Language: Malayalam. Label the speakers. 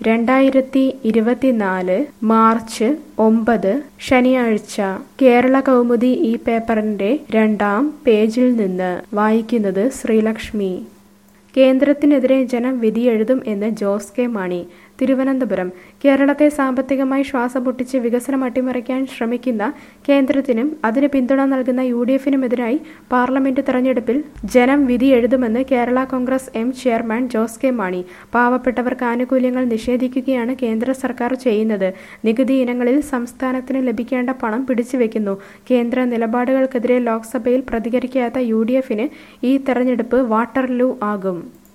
Speaker 1: രണ്ടായിരത്തി ഇരുപത്തിനാല് മാർച്ച് ഒമ്പത് ശനിയാഴ്ച കേരള കൗമുദി ഈ പേപ്പറിന്റെ രണ്ടാം പേജിൽ നിന്ന് വായിക്കുന്നത് ശ്രീലക്ഷ്മി കേന്ദ്രത്തിനെതിരെ ജനം വിധിയെഴുതും എന്ന് ജോസ് കെ മാണി തിരുവനന്തപുരം കേരളത്തെ സാമ്പത്തികമായി ശ്വാസം പൊട്ടിച്ച് വികസനം അട്ടിമറിക്കാൻ ശ്രമിക്കുന്ന കേന്ദ്രത്തിനും അതിന് പിന്തുണ നൽകുന്ന യു ഡി എഫിനുമെതിരായി പാർലമെന്റ് തെരഞ്ഞെടുപ്പിൽ ജനം വിധി എഴുതുമെന്ന് Kerala Congress M chairman Jose K Mani പാവപ്പെട്ടവർക്ക് ആനുകൂല്യങ്ങൾ നിഷേധിക്കുകയാണ് കേന്ദ്ര സർക്കാർ ചെയ്യുന്നത് നികുതി ഇനങ്ങളിൽ സംസ്ഥാനത്തിന് ലഭിക്കേണ്ട പണം പിടിച്ചുവെക്കുന്നു കേന്ദ്ര നിലപാടുകൾക്കെതിരെ ലോക്സഭയിൽ പ്രതികരിക്കാത്ത യു ഡി എഫിന് ഈ തെരഞ്ഞെടുപ്പ് വാട്ടർലൂ ആകും